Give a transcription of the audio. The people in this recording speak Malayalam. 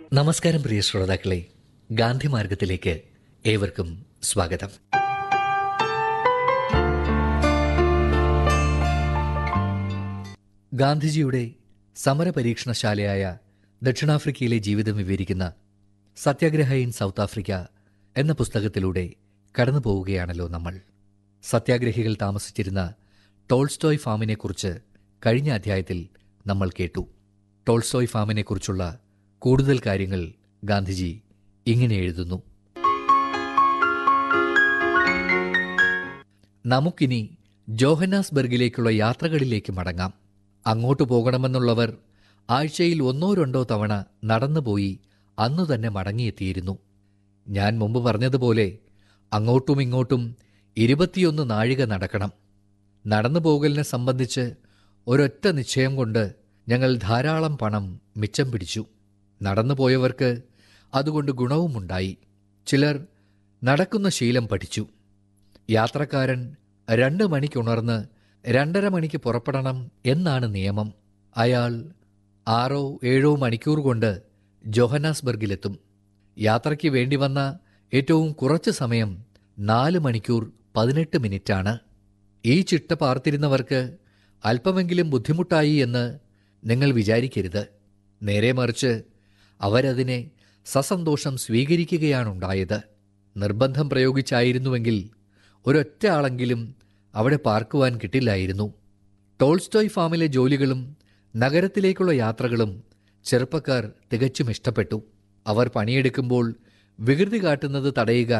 നമസ്കാരം പ്രിയ ശ്രോതാക്കളെ ഗാന്ധി മാർഗത്തിലേക്ക് ഏവർക്കും സ്വാഗതം ഗാന്ധിജിയുടെ സമരപരീക്ഷണശാലയായ ദക്ഷിണാഫ്രിക്കയിലെ ജീവിതം വിവരിക്കുന്ന സത്യാഗ്രഹ ഇൻ സൗത്ത് ആഫ്രിക്ക എന്ന പുസ്തകത്തിലൂടെ കടന്നു പോവുകയാണല്ലോ നമ്മൾ സത്യാഗ്രഹികൾ താമസിച്ചിരുന്ന ടോൾസ്റ്റോയ് ഫാമിനെക്കുറിച്ച് കഴിഞ്ഞ അധ്യായത്തിൽ നമ്മൾ കേട്ടു ടോൾസ്റ്റോയ് ഫാമിനെക്കുറിച്ചുള്ള കൂടുതൽ കാര്യങ്ങൾ ഗാന്ധിജി ഇങ്ങനെ എഴുതുന്നു നമുക്കിനി ജോഹന്നാസ്ബർഗിലേക്കുള്ള യാത്രകളിലേക്ക് മടങ്ങാം അങ്ങോട്ട് പോകണമെന്നുള്ളവർ ആഴ്ചയിൽ ഒന്നോ രണ്ടോ തവണ നടന്നുപോയി അന്നു തന്നെ മടങ്ങിയെത്തിയിരുന്നു ഞാൻ മുമ്പ് പറഞ്ഞതുപോലെ അങ്ങോട്ടും ഇങ്ങോട്ടും ഇരുപത്തിയൊന്ന് നാഴിക നടക്കണം നടന്നു പോകലിനെ സംബന്ധിച്ച് ഒരൊറ്റ നിശ്ചയം കൊണ്ട് ഞങ്ങൾ ധാരാളം പണം മിച്ചം പിടിച്ചു നടന്നു പോയവർക്ക് അതുകൊണ്ട് ഗുണവുമുണ്ടായി ചിലർ നടക്കുന്ന ശീലം പഠിച്ചു യാത്രക്കാരൻ രണ്ട് മണിക്കുണർന്ന് രണ്ടര മണിക്ക് പുറപ്പെടണം എന്നാണ് നിയമം അയാൾ ആറോ ഏഴോ മണിക്കൂർ കൊണ്ട് ജോഹന്നാസ്ബർഗിലെത്തും യാത്രയ്ക്ക് വേണ്ടി വന്ന ഏറ്റവും കുറച്ച് സമയം നാല് മണിക്കൂർ പതിനെട്ട് മിനിറ്റാണ് ഈ ചിട്ട പാർത്തിരുന്നവർക്ക് അല്പമെങ്കിലും ബുദ്ധിമുട്ടായി എന്ന് നിങ്ങൾ വിചാരിക്കരുത് നേരെ മറിച്ച് അവരതിനെ സസന്തോഷം സ്വീകരിക്കുകയാണുണ്ടായത് നിർബന്ധം പ്രയോഗിച്ചായിരുന്നുവെങ്കിൽ ഒരൊറ്റ ആളെങ്കിലും അവിടെ പാർക്കുവാൻ കിട്ടില്ലായിരുന്നു ടോൾസ്റ്റോയ് ഫാമിലെ ജോലികളും നഗരത്തിലേക്കുള്ള യാത്രകളും ചെറുപ്പക്കാർ തികച്ചും ഇഷ്ടപ്പെട്ടു അവർ പണിയെടുക്കുമ്പോൾ വികൃതി കാട്ടുന്നത് തടയുക